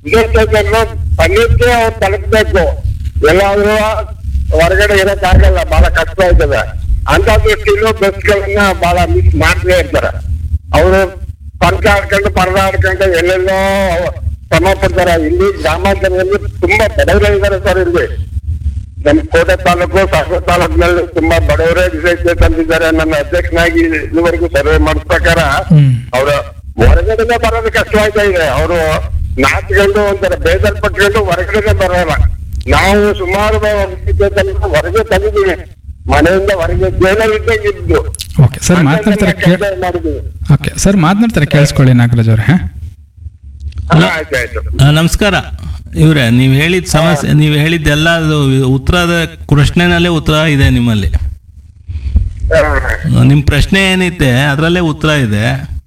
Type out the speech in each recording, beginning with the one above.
ವಿಶೇಷತೆಯನ್ನು ಪಂಡಿತ್ಗೆ ಅವ್ರು ತಲುಪಬೇಕು ಎಲ್ಲಾದ್ರೂ ಹೊರಗಡೆ ಇರಕ್ಕಾಗಲ್ಲ ಬಹಳ ಕಷ್ಟ ಆಯ್ತದೆ ಅಂತ ದೃಷ್ಟಿಲೂ ಬಸ್ಗಳನ್ನ ಬಹಳ ಮಿಸ್ ಮಾಡ್ತೇ ಇರ್ತಾರೆ ಅವರು ಪಂಕ ಆಡ್ಕೊಂಡು ಪರದಾಡ್ಕೊಂಡು ಎಲ್ಲೆಲ್ಲೋ ಶ್ರಮ ಪಡ್ತಾರೆ ಇಲ್ಲಿ ಗ್ರಾಮಾಂತರದಲ್ಲಿ ತುಂಬಾ ಬಡವರೇ ಇದ್ದಾರೆ ಸರ್ ಇಲ್ಲಿ ನಮ್ಮ ಕೋಟೆ ತಾಲೂಕು ಸಾಗರ ತಾಲೂಕಿನಲ್ಲಿ ತುಂಬಾ ಬಡವರೇ ವಿಶೇಷ ತಂದಿದ್ದಾರೆ ನನ್ನ ಅಧ್ಯಕ್ಷನಾಗಿ ಇದುವರೆಗೂ ಸರ್ವೆ ಮಾಡಿದ ಪ್ರಕಾರ ಹ್ಮ್. ಅವ್ರ ಹೊರಗಡೆನೆ ಬರೋದು ಕಷ್ಟವಾಗ್ತಾ ಇದೆ ಅವರು ನಾಚ್ಕೊಂಡು ಒಂಥರ ಬೇಜಾರ್ ಪಟ್ಕೊಂಡು ಹೊರಗಡೆನೆ ಬರೋಲ್ಲ ನಾವು ಸುಮಾರು ವಿದ್ಯುತ್ ತಂದು ಹೊರಗೆ ತಂದಿದ್ದೀವಿ ಮನೆಯಿಂದ ಹೊರಗೆ ಜೈಲಲ್ಲಿದ್ದಂಗೆ ಇದ್ದು ಓಕೆ ಸರ್ ಮಾತನಾಡ್ತಾರೆ ಕೇ ಕೆಲಸ ಮಾಡಿದ್ದೀವಿ ಓಕೆ ಸರ್ ಮಾತನಾಡ್ತಾರೆ ಕೇಳಿಸ್ಕೊಳ್ಳಿ ನಾಗರಾಜ್ ಅವ್ರೆ ಹಾಂ ಹಾ, ಆಯ್ತು ಆಯ್ತು ಆ, ನಮಸ್ಕಾರ ಇವ್ರೆ ನೀವು ಹೇಳಿದ ಸಮಸ್ಯೆ ನೀವು ಹೇಳಿದ್ದೆಲ್ಲ ಅದು ಉತ್ತರದ ಪ್ರಶ್ನೆನಲ್ಲೇ ಉತ್ತರ ಇದೆ ನಿಮ್ಮಲ್ಲಿ ಹಾ. ನಿಮ್ಮ ಪ್ರಶ್ನೆ ಏನೈತೆ ಅದರಲ್ಲೇ ಉತ್ತರ ಇದೆ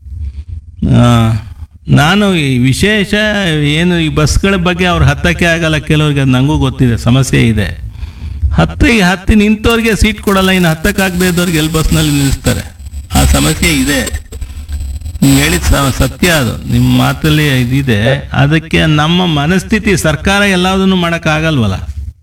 ಆ, ನಾನು ಈ ವಿಶೇಷ ಏನು ಈ ಬಸ್ಗಳ ಬಗ್ಗೆ ಅವ್ರು ಹತ್ತಕ್ಕೆ ಆಗಲ್ಲ ಕೆಲವ್ರಿಗೆ ಅದು ನನಗೂ ಗೊತ್ತಿದೆ ಸಮಸ್ಯೆ ಇದೆ ಹತ್ತಿ ಹತ್ತಿ ನಿಂತವ್ರಿಗೆ ಸೀಟ್ ಕೊಡಲ್ಲ ಇನ್ನು ಹತ್ತಕ್ಕಾಗದೇ ಇದ್ದವ್ರಿಗೆ ಎಲ್ಲಿ ಬಸ್ನಲ್ಲಿ ನಿಲ್ಲಿಸ್ತಾರೆ ಆ ಸಮಸ್ಯೆ ಇದೆ ನೀವು ಹೇಳಿದ ಸ- ಸತ್ಯ ಅದು ನಿಮ್ಮ ಮಾತಲ್ಲಿ ಇದಿದೆ ಅದಕ್ಕೆ ನಮ್ಮ ಮನಸ್ಥಿತಿ ಸರ್ಕಾರ ಎಲ್ಲದನ್ನು ಮಾಡೋಕ್ಕಾಗಲ್ವಲ್ಲ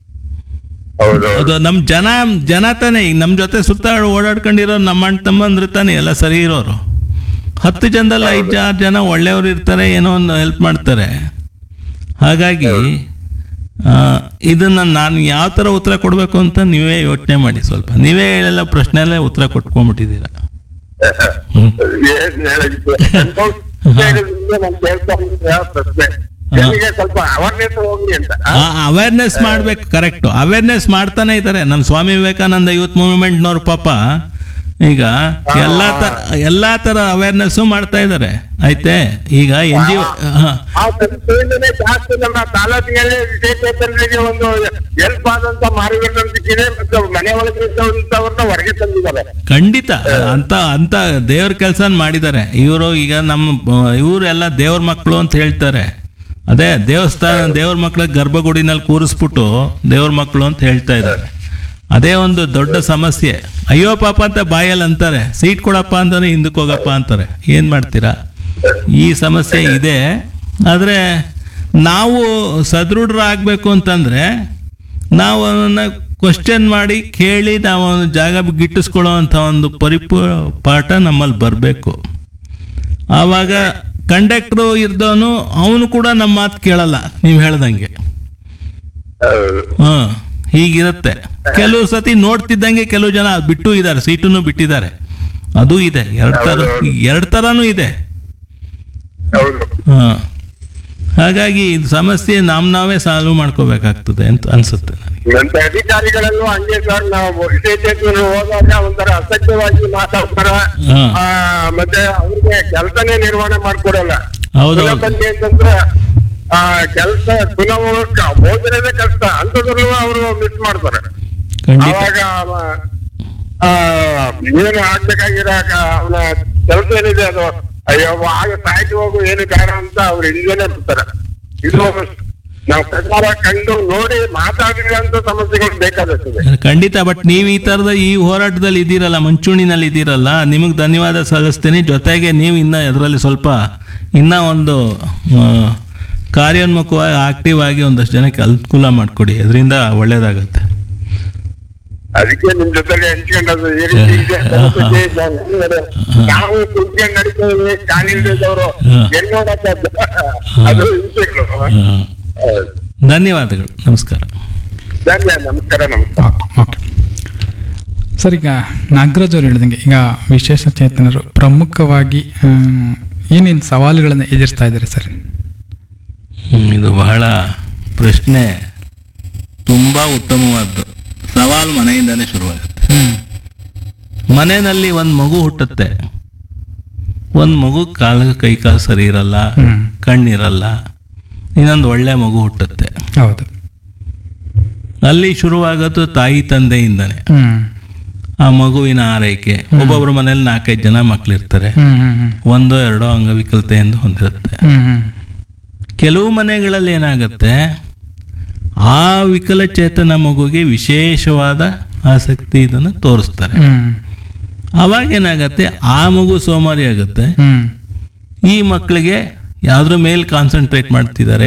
ಹೌದು ಅದು ನಮ್ಮ ಜನ ಜನ ತಾನೇ ಈಗ ನಮ್ಮ ಜೊತೆ ಸುತ್ತ ಓಡಾಡ್ಕೊಂಡಿರೋ ನಮ್ಮ ಅಣ್ಣ ತಮ್ಮಂದ್ರೆ ತಾನೇ ಎಲ್ಲ ಸರಿ ಇರೋರು ಹತ್ತು ಜನದಲ್ಲಿ ಐದು ಆರು ಜನ ಒಳ್ಳೆಯವರು ಇರ್ತಾರೆ ಏನೋ ಒಂದು ಹೆಲ್ಪ್ ಮಾಡ್ತಾರೆ ಹಾಗಾಗಿ ಆ, ಇದನ್ನ ನಾನು ಯಾವ ಥರ ಉತ್ತರ ಕೊಡಬೇಕು ಅಂತ ನೀವೇ ಯೋಚನೆ ಮಾಡಿ ಸ್ವಲ್ಪ ನೀವೇ ಹೇಳೆಲ್ಲ ಪ್ರಶ್ನೆಯಲ್ಲೇ ಉತ್ತರ ಕೊಟ್ಕೊಂಡ್ಬಿಟ್ಟಿದ್ದೀರಾ ಹ್ಮ್. ಏನ್ ಹೇಳಿದ್ದು? ಹೇಳಿದ್ರಿಂದ ನಾನ್ ಕೇಳ್ತಾ ಇದ್ದೆ ಆ ಪ್ರಶ್ನೆ ಜನರಿಗೆ ಸ್ವಲ್ಪ ಅವೇರ್ನೆಸ್ ಹೋಗ್ಲಿ ಅಂತ ಅವೇರ್ನೆಸ್ ಮಾಡ್ಬೇಕು ಕರೆಕ್ಟ್ ಅವೇರ್ನೆಸ್ ಮಾಡ್ತಾನೆ ಇದ್ದಾರೆ ನಮ್ಮ ಸ್ವಾಮಿ ವಿವೇಕಾನಂದ ಯೂತ್ ಮೂವ್ಮೆಂಟ್ನವ್ರ ಪಾಪ ಈಗ ಎಲ್ಲಾ ತರ ಎಲ್ಲಾ ತರ ಅವೇರ್ನೆಸ್ ಮಾಡ್ತಾ ಇದ್ದಾರೆ ಆಯ್ತೆ ಈಗ ಎನ್ ಜಿ ಆ ಸಂಸ್ಥೆಯಿಂದನೇ ಜಾಸ್ತಿ ನಮ್ಮ ತಾಲೂಕಿನಲ್ಲಿ ವಿಶೇಷರಿಗೆ ಒಂದು ಹೆಲ್ಪ್ ಆದಂತ ಮಾರುಕಟ್ಟೆ ಸಿಕ್ಕಿದೆ ಮತ್ತು ಮನೆ ಒಳಗೆ ಇದ್ದವ್ರನ್ನ ಹೊರಗೆ ತಂದಿದ್ದಾರೆ ಖಂಡಿತ ಅಂತ ಅಂತ ದೇವ್ರ ಕೆಲಸ ಮಾಡಿದ್ದಾರೆ ಇವರು ಈಗ ನಮ್ಮ ಇವರೆಲ್ಲ ದೇವ್ರ ಮಕ್ಕಳು ಅಂತ ಹೇಳ್ತಾರೆ ಅದೇ ದೇವಸ್ಥಾನ ದೇವ್ರ ಮಕ್ಕಳ ಗರ್ಭಗುಡಿನಲ್ಲಿ ಕೂರಿಸ್ಬಿಟ್ಟು ದೇವ್ರ ಮಕ್ಕಳು ಅಂತ ಹೇಳ್ತಾ ಇದ್ದಾರೆ ಅದೇ ಒಂದು ದೊಡ್ಡ ಸಮಸ್ಯೆ ಅಯ್ಯೋ ಪಾಪ ಅಂತ ಬಾಯಲ್ಲಿ ಅಂತಾರೆ ಸೀಟ್ ಕೊಡಪ್ಪ ಅಂತಾನೆ ಹಿಂದಕ್ಕೆ ಹೋಗಪ್ಪ ಅಂತಾರೆ ಏನು ಮಾಡ್ತೀರಾ ಈ ಸಮಸ್ಯೆ ಇದೆ ಆದರೆ ನಾವು ಸದೃಢರಾಗಬೇಕು ಅಂತಂದರೆ ನಾವು ಅವನ್ನ ಕ್ವಶನ್ ಮಾಡಿ ಕೇಳಿ ನಾವು ಒಂದು ಜಾಗ ಗಿಟ್ಟಿಸ್ಕೊಳ್ಳೋ ಅಂಥ ಒಂದು ಪರಿಪೂ ಪಾಠ ನಮ್ಮಲ್ಲಿ ಬರಬೇಕು ಆವಾಗ ಕಂಡಕ್ಟ್ರು ಇರ್ದವನು ಅವನು ಕೂಡ ನಮ್ಮ ಮಾತು ಕೇಳಲ್ಲ ನೀವು ಹೇಳ್ದಂಗೆ ಹಾಂ ಹೀಗಿರುತ್ತೆ ಕೆಲವು ಸತಿ ನೋಡ್ತಿದ್ದಂಗೆ ಕೆಲವು ಜನ ಅದ್ ಬಿಟ್ಟು ಇದ್ದಾರೆ ಸೀಟನ್ನು ಬಿಟ್ಟಿದ್ದಾರೆ ಅದು ಇದೆ ಎರಡು ಥರ ಎರಡು ಥರನೂ ಇದೆ ಹೌದು ಹಾಂ ಹಾಗಾಗಿ ಇದು ಸಮಸ್ಯೆ ನಮ್ಮ ನಾವೇ ಸಾಲ್ವ್ ಮಾಡ್ಕೋಬೇಕಾಗ್ತದೆ ಅಂತ ಅನ್ಸುತ್ತೆ ನನಗೆ ನಂತ ಅಧಿಕಾರಿಗಳಲ್ಲೂ ಹಂಗೆ ಸರ್ ನಾವು ವಿಶೇಷಜ್ಞರು ಹೋದಾಗ ಒಂಥರ ಅಸಭ್ಯವಾಗಿ ಮಾತಾಡ್ತಾರ ಹಾ. ಆ, ಮತ್ತೆ ಅವ್ರಿಗೆ ಕೆಲಸನೇ ನಿರ್ವಹಣೆ ಮಾಡ್ಕೊಡಲ್ಲ ಹೌದೌದು. ಪುನಃ ಬಂದಿ ಅಂತಂದ್ರೆ ಆ ಕೆಲಸ ಪುನಃ ಹೋಗಕ್ಕೆ ಭೋಜನನೇ ಕಷ್ಟ ಅಂತದ್ರಲ್ಲೂ ಅವರು ಮಿಸ್ ಮಾಡ್ತಾರೆ ಖಂಡಿತ ಅವಾಗ ಅವ- ಆ, ಏನು ಆಗ್ಬೇಕಾಗಿರೋ ಅವನ ಕೆಲಸ ಏನಿದೆ ಅದು ಅಯ್ಯೋ ಆಗ ಸಾಯ್ತು ಹೋಗು ಏನು ಬೇಡ ಅಂತ ಅವ್ರು ಹಿಂದೆನೆ ಬಿಡ್ತಾರೆ ಇದು ನಾವು ಪ್ರಚಾರ ಕಂಡು ನೋಡಿ ಮಾತಾಡಿರೋಂಥ ಸಮಸ್ಯೆಗಳು ಬೇಕಾಗುತ್ತದೆ ಖಂಡಿತ ಬಟ್ ನೀವು ಈ ಥರದ ಈ ಹೋರಾಟದಲ್ಲಿ ಇದ್ದೀರಲ್ಲ ಮುಂಚೂಣಿನಲ್ಲಿ ಇದ್ದೀರಲ್ಲ ನಿಮಗೆ ಧನ್ಯವಾದ ಸಲ್ಲಿಸ್ತೀನಿ ಜೊತೆಗೆ ನೀವು ಇನ್ನ ಅದರಲ್ಲಿ ಸ್ವಲ್ಪ ಇನ್ನ ಒಂದು ಆ, ಕಾರ್ಯೋನ್ಮುಖವಾಗಿ ಆಕ್ಟಿವ್ ಆಗಿ ಒಂದಷ್ಟು ಜನಕ್ಕೆ ಅನುಕೂಲ ಮಾಡಿಕೊಡಿ ಅದರಿಂದ ಒಳ್ಳೇದಾಗತ್ತೆ ಅದಕ್ಕೆ ನಿಮ್ ಜೊತೆಗೆ ಹಂಚ್ಕೊಂಡದ್ದು ಈ ರೀತಿ ಇದೆ ಸಮಸ್ಯೆ ಇದೆ ಅಂತ. ನಾವು ಕುಂತ್ಕೊಂಡು ನಡೀತೀವಿ ಕಾಲಿಲ್ದವರು ಹಾ. ಎಲ್ಲಿ ನೋಡಕ್ಕೆ ಅದು ಹಿಂಸೆಗಳು ಆ, ಧನ್ಯವಾದಗಳು ನಮಸ್ಕಾರ ಧನ್ಯ ನಮಸ್ಕಾರ ನಮಸ್ಕಾರ ಓಕೆ ಓಕೆ ಸರ್ ಈಗ ನಾಗರಾಜ್ ಅವ್ರು ಹೇಳಿದಂಗೆ ಈಗ ವಿಶೇಷ ಚೇತನರು ಪ್ರಮುಖವಾಗಿ ಏನೇನು ಸವಾಲುಗಳನ್ನು ಎದುರಿಸ್ತಾ ಇದ್ದಾರೆ ಸರ್ ಹ್ಮ್, ಇದು ಬಹಳ ಪ್ರಶ್ನೆ ತುಂಬ ಉತ್ತಮವಾದ್ದು ಸವಾಲು ಮನೆಯಿಂದನೇ ಶುರುವಾಗುತ್ತೆ ಹ್ಮ್ ಮನೆಯಲ್ಲಿ ಒಂದು ಮಗು ಹುಟ್ಟುತ್ತೆ ಒಂದು ಮಗು ಕಾಲು ಕೈ ಕಾಲು ಸರಿ ಇರಲ್ಲ ಹ್ಮ್. ಕಣ್ಣಿರಲ್ಲ ಇನ್ನೊಂದು ಒಳ್ಳೆ ಮಗು ಹುಟ್ಟುತ್ತೆ ಹೌದು ಅಲ್ಲಿ ಶುರುವಾಗೋದು ತಾಯಿ ತಂದೆಯಿಂದನೇ ಹ್ಮ್ ಆ ಮಗುವಿನ ಆರೈಕೆ ಒಬ್ಬೊಬ್ಬರ ಮನೇಲಿ ನಾಲ್ಕೈದು ಜನ ಮಕ್ಕಳಿರ್ತಾರೆ ಹ್ಮ್ ಹ್ಮ್ ಹ್ಮ್ ಒಂದೋ ಎರಡೋ ಅಂಗವಿಕಲತೆಯಿಂದ ಹೊಂದಿರುತ್ತೆ ಹ್ಮ್ ಹ್ಮ್ ಕೆಲವು ಮನೆಗಳಲ್ಲಿ ಏನಾಗುತ್ತೆ ಆ ವಿಕಲಚೇತನ ಮಗುಗೆ ವಿಶೇಷವಾದ ಆಸಕ್ತಿ ಇದನ್ನು ತೋರಿಸ್ತಾರೆ ಹ್ಮ್ ಅವಾಗ ಏನಾಗತ್ತೆ ಆ ಮಗು ಸೋಮಾರಿ ಆಗುತ್ತೆ ಹ್ಮ್ ಈ ಮಕ್ಕಳಿಗೆ ಯಾವ್ದ್ರ ಮೇಲೆ ಕಾನ್ಸಂಟ್ರೇಟ್ ಮಾಡ್ತಿದ್ದಾರೆ